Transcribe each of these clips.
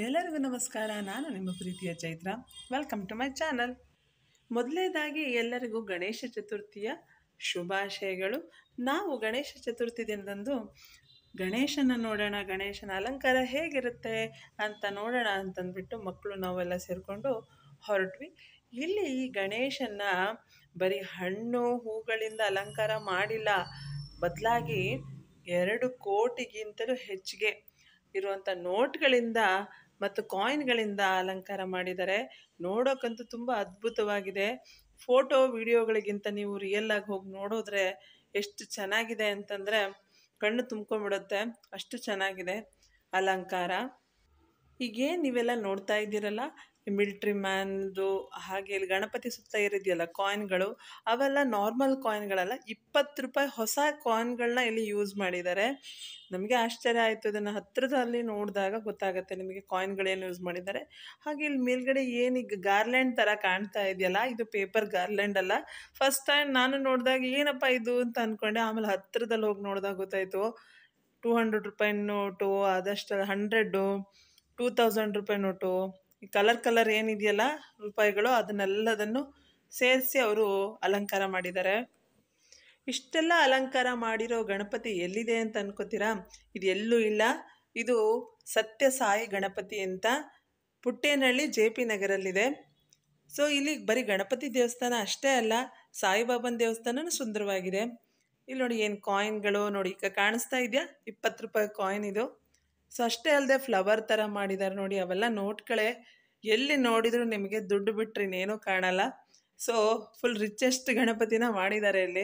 ಎಲ್ಲರಿಗೂ ನಮಸ್ಕಾರ ನಾನು ನಿಮ್ಮ ಪ್ರೀತಿಯ Chaitra welcome to my channel ಮೊದಲನೇದಾಗಿ ಎಲ್ಲರಿಗೂ ಗಣೇಶ ಚತುರ್ಥಿಯ ಶುಭಾಶಯಗಳು ನಾವು ಗಣೇಶ ಚತುರ್ಥಿ ದಿನದಂದು ಗಣೇಶನ ನೋಡೋಣ ಗಣೇಶನ ಅಲಂಕಾರ ಹೇಗಿರುತ್ತೆ ಅಂತ ನೋಡೋಣ ಅಂತಂದ್ಬಿಟ್ಟು ಮಕ್ಕಳು ನಾವೆಲ್ಲ ಸೇರಿಕೊಂಡು ಹೊರಟ್ವಿ ಇಲ್ಲಿ ಈ ಗಣೇಶನ ಬರೀ ಹಣ್ಣು ಹೂಗಳಿಂದ ಅಲಂಕಾರ ಮಾಡಿಲ್ಲ ಬದಲಾಗಿ ಎರಡು ಕೋಟಿಗಿಂತಲೂ ಹೆಚ್ಚಿಗೆ ಇರುವಂಥ ನೋಟ್ಗಳಿಂದ ಮತ್ತು ಕಾಯಿನ್ಗಳಿಂದ ಅಲಂಕಾರ ಮಾಡಿದ್ದಾರೆ ನೋಡೋಕ್ಕಂತೂ ತುಂಬ ಅದ್ಭುತವಾಗಿದೆ ಫೋಟೋ ವಿಡಿಯೋಗಳಿಗಿಂತ ನೀವು ರಿಯಲ್ ಆಗಿ ಹೋಗಿ ನೋಡಿದ್ರೆ ಎಷ್ಟು ಚೆನ್ನಾಗಿದೆ ಅಂತಂದರೆ ಕಣ್ಣು ತುಂಬ್ಕೊಂಬಿಡುತ್ತೆ ಅಷ್ಟು ಚೆನ್ನಾಗಿದೆ ಅಲಂಕಾರ ಈಗೇನು ನೀವೆಲ್ಲ ನೋಡ್ತಾ ಇದ್ದೀರಲ್ಲ ಮಿಲ್ಟ್ರಿ ಮ್ಯಾನ್ದು ಹಾಗೆ ಇಲ್ಲಿ ಗಣಪತಿ ಸುತ್ತ ಇರಿದೆಯಲ್ಲ ಕಾಯಿನ್ಗಳು ಅವೆಲ್ಲ ನಾರ್ಮಲ್ ಕಾಯಿನ್ಗಳಲ್ಲ ಇಪ್ಪತ್ತು ರೂಪಾಯಿ ಹೊಸ ಕಾಯಿನ್ಗಳನ್ನ ಇಲ್ಲಿ ಯೂಸ್ ಮಾಡಿದ್ದಾರೆ ನಮಗೆ ಆಶ್ಚರ್ಯ ಆಯಿತು ಇದನ್ನು ಹತ್ತಿರದಲ್ಲಿ ನೋಡಿದಾಗ ಗೊತ್ತಾಗುತ್ತೆ ನಿಮಗೆ ಕಾಯಿನ್ಗಳೇನು ಯೂಸ್ ಮಾಡಿದ್ದಾರೆ ಹಾಗೆ ಇಲ್ಲಿ ಮೇಲ್ಗಡೆ ಏನೀಗ ಗಾರ್ಲ್ಯಾಂಡ್ ಥರ ಕಾಣ್ತಾ ಇದೆಯಲ್ಲ ಇದು ಪೇಪರ್ ಗಾರ್ಲ್ಯಾಂಡ್ ಅಲ್ಲ ಫಸ್ಟ್ ಟೈಮ್ ನಾನು ನೋಡಿದಾಗ ಏನಪ್ಪ ಇದು ಅಂತ ಅಂದ್ಕೊಂಡೆ ಆಮೇಲೆ ಹತ್ತಿರದಲ್ಲಿ ಹೋಗಿ ನೋಡಿದಾಗ ಗೊತ್ತಾಯಿತು ಟೂ ಹಂಡ್ರೆಡ್ ರೂಪಾಯಿ ನೋಟು ಅದಷ್ಟು ಹಂಡ್ರೆಡ್ಡು ಟೂ ತೌಸಂಡ್ ರೂಪಾಯಿ ನೋಟು ಈ ಕಲರ್ ಕಲರ್ ಏನಿದೆಯಲ್ಲ ರೂಪಾಯಿಗಳು ಅದನ್ನೆಲ್ಲದನ್ನು ಸೇರಿಸಿ ಅವರು ಅಲಂಕಾರ ಮಾಡಿದ್ದಾರೆ ಇಷ್ಟೆಲ್ಲ ಅಲಂಕಾರ ಮಾಡಿರೋ ಗಣಪತಿ ಎಲ್ಲಿದೆ ಅಂತ ಅನ್ಕೋತೀರಾ ಇದು ಎಲ್ಲೂ ಇಲ್ಲ ಇದು ಸತ್ಯ ಸಾಯಿ ಗಣಪತಿ ಅಂತ ಪುಟ್ಟೇನಹಳ್ಳಿ ಜೆ ಪಿ ನಗರಲ್ಲಿದೆ ಸೊ ಇಲ್ಲಿ ಬರೀ ಗಣಪತಿ ದೇವಸ್ಥಾನ ಅಷ್ಟೇ ಅಲ್ಲ ಸಾಯಿಬಾಬನ ದೇವಸ್ಥಾನನೂ ಸುಂದರವಾಗಿದೆ ಇಲ್ಲಿ ನೋಡಿ ಏನು ಕಾಯಿನ್ಗಳು ನೋಡಿ ಈಗ ಕಾಣಿಸ್ತಾ ಇದೆಯಾ ಇಪ್ಪತ್ತು ರೂಪಾಯಿ ಕಾಯಿನ್ ಇದು ಸೊ ಅಷ್ಟೇ ಅಲ್ಲದೆ ಫ್ಲವರ್ ಥರ ಮಾಡಿದ್ದಾರೆ ನೋಡಿ ಅವೆಲ್ಲ ನೋಟ್ಗಳೇ ಎಲ್ಲಿ ನೋಡಿದರೂ ನಿಮಗೆ ದುಡ್ಡು ಬಿಟ್ಟರೆ ಇನ್ನೇನೂ ಕಾಣಲ್ಲ ಸೊ ಫುಲ್ ರಿಚೆಸ್ಟ್ ಗಣಪತಿನ ಮಾಡಿದ್ದಾರೆ ಇಲ್ಲಿ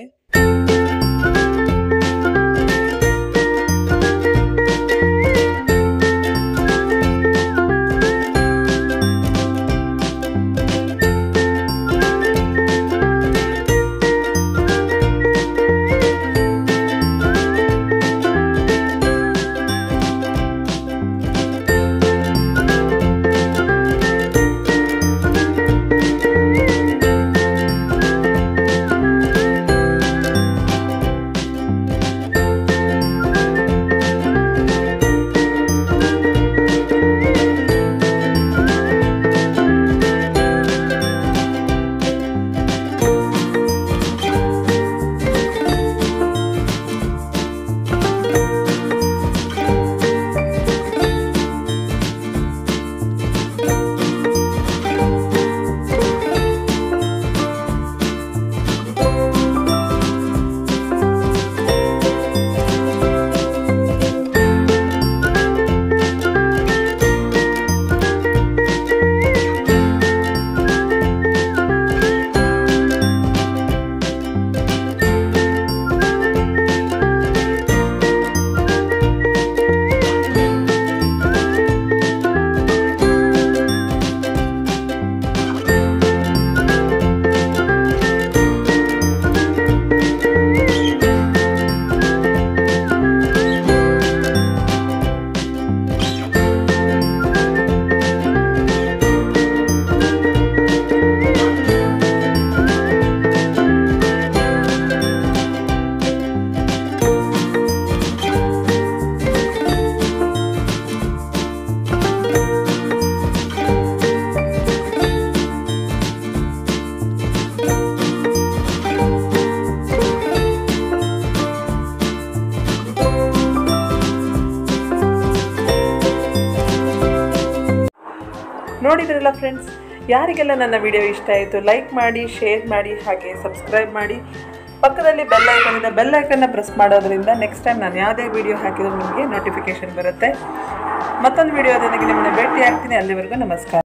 ನೋಡಿದ್ರಲ್ಲ ಫ್ರೆಂಡ್ಸ್ ಯಾರಿಗೆಲ್ಲ ನನ್ನ ವಿಡಿಯೋ ಇಷ್ಟ ಆಯಿತು ಲೈಕ್ ಮಾಡಿ ಶೇರ್ ಮಾಡಿ ಹಾಗೆ ಸಬ್ಸ್ಕ್ರೈಬ್ ಮಾಡಿ ಪಕ್ಕದಲ್ಲಿ ಬೆಲ್ ಐಕನ್ ಇದೆ ಬೆಲ್ ಐಕನ್ನ ಪ್ರೆಸ್ ಮಾಡೋದ್ರಿಂದ ನೆಕ್ಸ್ಟ್ ಟೈಮ್ ನಾನು ಯಾವುದೇ ವಿಡಿಯೋ ಹಾಕಿದರೂ ನಿಮಗೆ ನೋಟಿಫಿಕೇಷನ್ ಬರುತ್ತೆ ಮತ್ತೊಂದು ವಿಡಿಯೋದೊಂದಿಗೆ ನಿಮ್ಮನ್ನು ಭೇಟಿ ಆಗ್ತೀನಿ ಅಲ್ಲಿವರೆಗೂ ನಮಸ್ಕಾರ